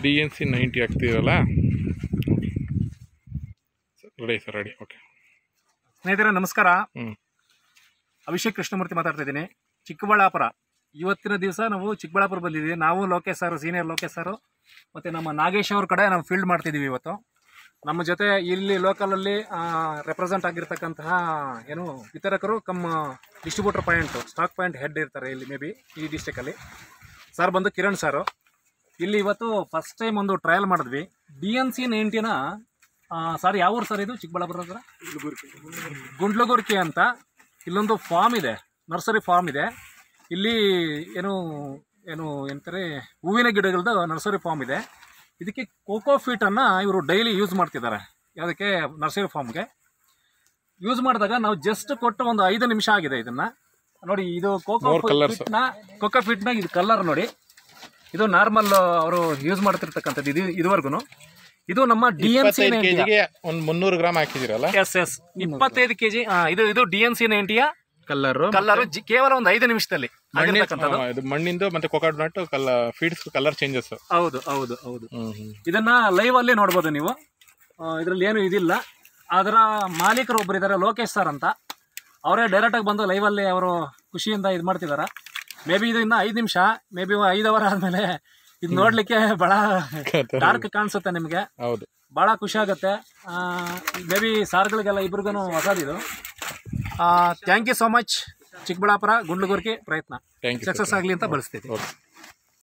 D N C ninety ಆಗ್ತಿರಲ್ಲ ready sir ready okay ಸ್ನೇಹಿತರೆ ನಮಸ್ಕಾರ ಹ್ಞೂ ಅಭಿಷೇಕ್ ಕೃಷ್ಣಮೂರ್ತಿ ಮಾತಾಡ್ತಾ ಇದ್ದೀನಿ ಚಿಕ್ಕಬಳ್ಳಾಪುರ ಇವತ್ತಿನ ದಿವಸ ನಾವು ಚಿಕ್ಕಬಳ್ಳಾಪುರ ಬಂದಿದ್ದೀವಿ ನಾವು Lokesh sir senior Lokesh sir ಮತ್ತು ನಮ್ಮ ನಾಗೇಶ್ ಅವ್ರ ಕಡೆ ನಾವು ಫೀಲ್ಡ್ ಮಾಡ್ತಿದ್ದೀವಿ ಇವತ್ತು ನಮ್ಮ ಜೊತೆ ಇಲ್ಲಿ ಲೋಕಲಲ್ಲಿ ರೆಪ್ರೆಸೆಂಟ್ ಆಗಿರ್ತಕ್ಕಂತಹ ಏನು ವಿತರಕರು cum distributor point stock point head ಇರ್ತಾರೆ ಇಲ್ಲಿ ಮೇ ಬಿ ಈ ಡಿಸ್ಟಿಕಲ್ಲಿ ಸರ್ ಬಂದು ಕಿರಣ್ ಸರು ಇಲ್ಲಿ ಇವತ್ತು ಫಸ್ಟ್ ಟೈಮ್ ಒಂದು ಟ್ರಯಲ್ ಮಾಡಿದ್ವಿ ಡಿ ಎನ್ ಸಿ ನೈಂಟಿನ ಸರ್ ಯಾವ ಊರು ಸರ್ ಇದು ಚಿಕ್ಕಬಳ್ಳಾಪುರ ಹತ್ರ ಗುಂಡ್ಲಗುರ್ಕಿ ಅಂತ ಇಲ್ಲೊಂದು ಫಾರ್ಮ್ ಇದೆ ನರ್ಸರಿ ಫಾರ್ಮ್ ಇದೆ ಇಲ್ಲಿ ಏನು ಏನು ಎಂತಾರೆ ಹೂವಿನ ಗಿಡಗಳದ್ದು ನರ್ಸರಿ ಫಾರ್ಮ್ ಇದೆ ಇದಕ್ಕೆ ಕೋಕೋ ಫೀಟನ್ನು ಇವರು ಡೈಲಿ ಯೂಸ್ ಮಾಡ್ತಿದ್ದಾರೆ ಯಾವುದಕ್ಕೆ ನರ್ಸರಿ ಫಾರ್ಮ್ಗೆ ಯೂಸ್ ಮಾಡಿದಾಗ ನಾವು ಜಸ್ಟ್ ಕೊಟ್ಟು ಒಂದು ಐದು ನಿಮಿಷ ಆಗಿದೆ ಇದನ್ನ ನೋಡಿ ಇದು ಕೋಕೋ More colours. ಫಿಟ್ನ ಕೋಕೋ ಫಿಟ್ನ ಇದು ಕಲರ್ ನೋಡಿ ಇದು ನಾರ್ಮಲ್ ಅವರು ಯೂಸ್ ಮಾಡ್ತಿರ್ತಕ್ಕಂಥದ್ದು ಇದು ಇದುವರೆಗೂ ಇದು ನಮ್ಮ ಡಿ ಎನ್ ಸಿ ಇಪ್ಪತ್ತೈದು ಕೆ ಜಿಗೆ ಒಂದು ಮುನ್ನೂರು ಗ್ರಾಮ್ ಹಾಕಿದ್ದೀರಲ್ಲ ಎಸ್ ಎಸ್ ಇಪ್ಪತ್ತೈದು ಕೆಜಿ ಇದು ಇದು ಡಿ ಎನ್ ಸಿ ನೈಂಟಿಯ ಕಲ್ಲರು ಕಲರ್ ಕೇವಲ ಒಂದು ಐದು ನಿಮಿಷದಲ್ಲಿ ಮಣ್ಣಿನ ಆಗಿರ್ತಕ್ಕಂಥದ್ದು ಇದು ಮಣ್ಣಿಂದು ಮತ್ತೆ ಕೊಕಾಟ್ ಕಲ್ಲ ಫೀಡ್ಸ್ ಕಲರ್ ಚೇಂಜಸ್ ಹೌದು ಹೌದು ಹೌದು ಹ್ಮ್ ಹ್ಮ್ ಇದನ್ನ ಲೈವ್ ಅಲ್ಲಿ ನೋಡ್ಬೋದು ನೀವು ಇದರಲ್ಲಿ ಏನು ಇದಿಲ್ಲ ಅದರ ಮಾಲೀಕರು ಒಬ್ರು ಇದ್ದಾರೆ ಲೋಕೇಶ್ ಸರ್ ಅಂತ ಅವರೇ ಡೈರೆಕ್ಟ್ ಆಗಿ ಬಂದು ಲೈವ್ ಅಲ್ಲಿ ಅವರು ಖುಷಿಯಿಂದ ಇದು ಮಾಡ್ತಿದ್ದಾರೆ ಮೇ ಬಿ ಇದು ಇನ್ನ ಐದು ನಿಮಿಷ ಮೇ ಬಿ ಐದು ಅವರ್ ಆದ್ಮೇಲೆ ಇದು ನೋಡ್ಲಿಕ್ಕೆ ಬಹಳ ಡಾರ್ಕ್ ಕಾಣಿಸುತ್ತೆ ನಿಮಗೆ ಹೌದು ಭಾಳ ಖುಷಿ ಆಗುತ್ತೆ ಮೇ ಬಿ ಸಾರ್ಗಳಿಗೆಲ್ಲ ಇಬ್ರಿಗೂ ಹೊಸದಿದು thank you so much Chikkaballapura Gundlugurki ಪ್ರಯತ್ನ ಥ್ಯಾಂಕ್ ಯು ಸಕ್ಸಸ್ ಆಗಲಿ ಅಂತ ಬಳಸ್ತೀವಿ ಓಕೆ